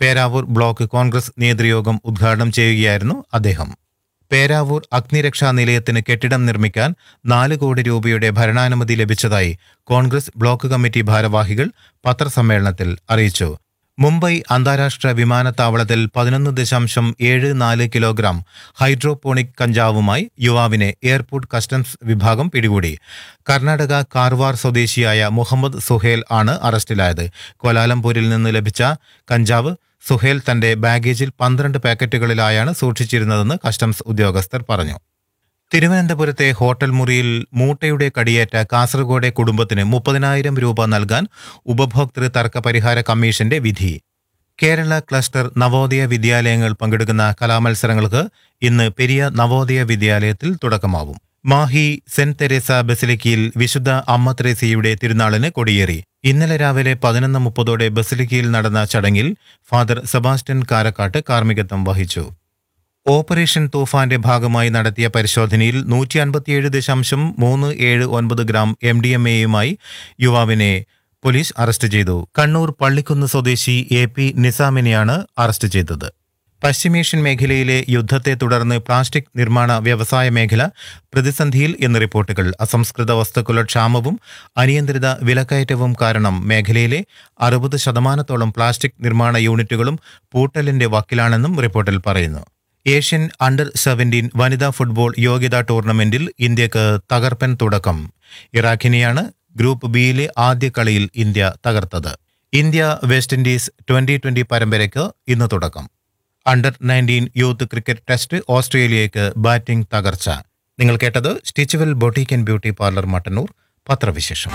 Peravoor block Congress നേതൃയോഗം ഉദ്ഘാടനം ചെയ്യുകയായിരുന്നു അദ്ദേഹം പേരാവൂർ അഗ്നിരക്ഷാ നിലയത്തിന് കെട്ടിടം നിർമ്മിക്കാൻ നാല് കോടി രൂപയുടെ ഭരണാനുമതി ലഭിച്ചതായി കോൺഗ്രസ് ബ്ലോക്ക് കമ്മിറ്റി ഭാരവാഹികൾ പത്രസമ്മേളനത്തിൽ അറിയിച്ചു മുംബൈ അന്താരാഷ്ട്ര വിമാനത്താവളത്തിൽ പതിനൊന്ന് ദശാംശം ഏഴ് നാല് കിലോഗ്രാം ഹൈഡ്രോപോണിക് കഞ്ചാവുമായി യുവാവിനെ എയർപോർട്ട് കസ്റ്റംസ് വിഭാഗം പിടികൂടി കർണാടക കാർവാർ സ്വദേശിയായ മുഹമ്മദ് സുഹേൽ ആണ് അറസ്റ്റിലായത് കോലാലംപൂരിൽ നിന്ന് ലഭിച്ച കഞ്ചാവ് സുഹേൽ തന്റെ ബാഗേജിൽ പന്ത്രണ്ട് പാക്കറ്റുകളിലായാണ് സൂക്ഷിച്ചിരുന്നതെന്ന് കസ്റ്റംസ് ഉദ്യോഗസ്ഥർ പറഞ്ഞു തിരുവനന്തപുരത്തെ ഹോട്ടൽ മുറിയിൽ മൂട്ടയുടെ കടിയേറ്റ കാസർഗോഡെ കുടുംബത്തിന് മുപ്പതിനായിരം രൂപ നൽകാൻ ഉപഭോക്തൃ തർക്ക പരിഹാര കമ്മീഷന്റെ വിധി കേരള ക്ലസ്റ്റർ നവോദയ വിദ്യാലയങ്ങൾ പങ്കെടുക്കുന്ന കലാമത്സരങ്ങൾക്ക് ഇന്ന് പെരിയ നവോദയ വിദ്യാലയത്തിൽ തുടക്കമാവും മാഹി സെന്റ് തെരേസ ബസിലിക്കയിൽ വിശുദ്ധ അമ്മ തെരേസയുടെ തിരുനാളിന് കൊടിയേറി ഇന്നലെ രാവിലെ പതിനൊന്ന് മുപ്പതോടെ ബസിലിക്കയിൽ നടന്ന ചടങ്ങിൽ ഫാദർ സെബാസ്റ്റ്യൻ കാരക്കാട്ട് കാർമ്മികത്വം വഹിച്ചു ഓപ്പറേഷൻ തൂഫാന്റെ ഭാഗമായി നടത്തിയ പരിശോധനയിൽ നൂറ്റി അൻപത്തിയേഴ് ദശാംശം മൂന്ന് ഏഴ് ഒൻപത് ഗ്രാം എം ഡി എം എയുമായി യുവാവിനെ പോലീസ് അറസ്റ്റ് ചെയ്തു കണ്ണൂർ പള്ളിക്കുന്ന് സ്വദേശി എ പി നിസാമിനെയാണ് അറസ്റ്റ് ചെയ്തത് പശ്ചിമേഷ്യൻ മേഖലയിലെ യുദ്ധത്തെ തുടർന്ന് പ്ലാസ്റ്റിക് നിർമ്മാണ വ്യവസായ മേഖല പ്രതിസന്ധിയിൽ എന്ന് റിപ്പോർട്ടുകൾ അസംസ്കൃത വസ്തുക്കളുടെ ക്ഷാമവും അനിയന്ത്രിത വിലക്കയറ്റവും കാരണം മേഖലയിലെ അറുപത് ശതമാനത്തോളം പ്ലാസ്റ്റിക് നിർമ്മാണ യൂണിറ്റുകളും പൂട്ടലിന്റെ വക്കിലാണെന്നും റിപ്പോർട്ടിൽ പറയുന്നു ഏഷ്യൻ അണ്ടർ സെവൻറ്റീൻ വനിതാ ഫുട്ബോൾ യോഗ്യതാ ടൂർണമെന്റിൽ ഇന്ത്യക്ക് തകർപ്പൻ തുടക്കം ഇറാഖിനെയാണ് ഗ്രൂപ്പ് ബിയിലെ ആദ്യ കളിയിൽ ഇന്ത്യ തകർത്തത് India West Indies twenty twenty പരമ്പരയ്ക്ക് ഇന്ന് തുടക്കം under nineteen youth cricket test ഓസ്ട്രേലിയയ്ക്ക് ബാറ്റിംഗ് തകർച്ച നിങ്ങൾ കേട്ടത് stitchwell boutique and beauty parlour Mattannur പത്രവിശേഷം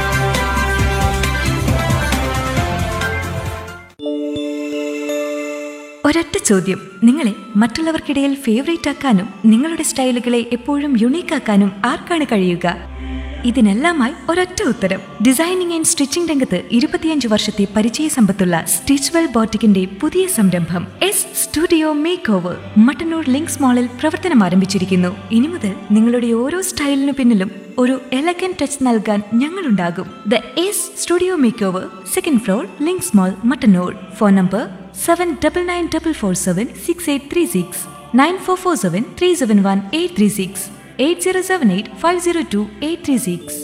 ഒരൊറ്റ ചോദ്യം നിങ്ങളെ മറ്റുള്ളവർക്കിടയിൽ ഫേവറേറ്റ് ആക്കാനും നിങ്ങളുടെ സ്റ്റൈലുകളെ എപ്പോഴും യുണീക്ക് ആക്കാനും ആർക്കാണ് കഴിയുക ഇതിനെല്ലാമായി ഒരൊറ്റ ഉത്തരം ഡിസൈനിങ് ആൻഡ് സ്റ്റിച്ചിംഗ് രംഗത്ത് ഇരുപത്തിയഞ്ച് വർഷത്തെ പരിചയ സമ്പത്തുള്ള സ്റ്റിച്ച്വെൽ ബോട്ടിക്കിന്റെ പുതിയ സംരംഭം S studio makeover Mattannur links മാളിൽ പ്രവർത്തനം ആരംഭിച്ചിരിക്കുന്നു ഇനി മുതൽ നിങ്ങളുടെ ഓരോ സ്റ്റൈലിനു പിന്നിലും ഒരു എലഗൻ ടച്ച് നൽകാൻ ഞങ്ങളുണ്ടാകും the S studio makeover second floor links mall Mattannur phone number seven double nine double four seven six eight three six nine four four seven three seven one eight three six eight zero seven eight five zero two eight three six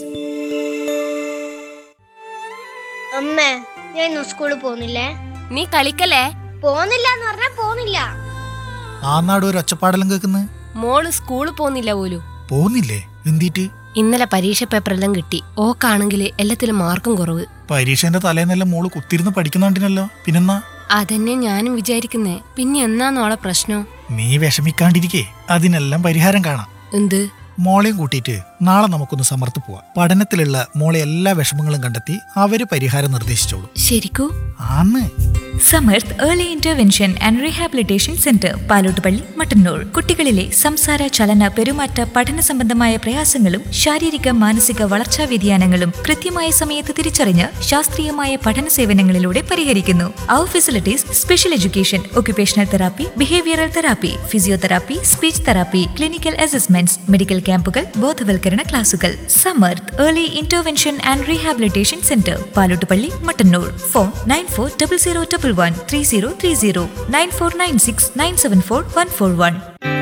അമ്മേ ഞാൻ ഇന്ന് സ്കൂളിൽ പോകുന്നില്ലേ നീ കളിക്കല്ലേ പോകുന്നില്ല എന്ന് പറഞ്ഞാ പോകുന്നില്ല ആ നാട് ഒരു ഒച്ചപ്പാടെല്ലാം കേൾക്കുന്നത് മോള് സ്കൂളിൽ പോന്നില്ല പോലും പോകുന്നില്ലേ എന്തിട്ട് ഇന്നലെ പരീക്ഷ പേപ്പറെല്ലാം കിട്ടി ഓക്കാണെങ്കിൽ എല്ലാത്തിലും മാർക്കും കുറവ് പരീക്ഷേന്റെ തലേന്നെല്ലാം മോള് കുത്തിരുന്ന് പഠിക്കുന്നുണ്ടിനല്ലോ പിന്നെന്നാ അതന്നെ ഞാനും വിചാരിക്കുന്നേ പിന്നെ എന്നാന്നോളെ പ്രശ്നം നീ വിഷമിക്കാണ്ടിരിക്കേ അതിനെല്ലാം പരിഹാരം കാണാം എന്ത് മോളെയും കൂട്ടിയിട്ട് നാളെ നമുക്കൊന്ന് സമർത്ത് പോവാം പഠനത്തിലുള്ള മോളെ എല്ലാ വിഷമങ്ങളും കണ്ടെത്തി അവര് പരിഹാരം നിർദ്ദേശിച്ചോളൂ ശരിക്കൂ ആന്ന് Samarth early intervention and rehabilitation centre Palottupalli Mattannur കുട്ടികളിലെ സംസാര ചലന പെരുമാറ്റ പഠന സംബന്ധമായ പ്രയാസങ്ങളും ശാരീരിക മാനസിക വളർച്ചാ വ്യതിയാനങ്ങളും കൃത്യമായ സമയത്ത് തിരിച്ചറിഞ്ഞ് ശാസ്ത്രീയമായ പഠന സേവനങ്ങളിലൂടെ പരിഹരിക്കുന്നു അവർ facilities special education occupational therapy behavioural therapy physiotherapy speech therapy clinical assessments medical ക്യാമ്പുകൾ ബോധവൽക്കരണ ക്ലാസുകൾ Samarth early intervention and rehabilitation centre Palottupalli Mattannur phone nine four double zero double one three zero three zero nine four nine six nine seven four one four one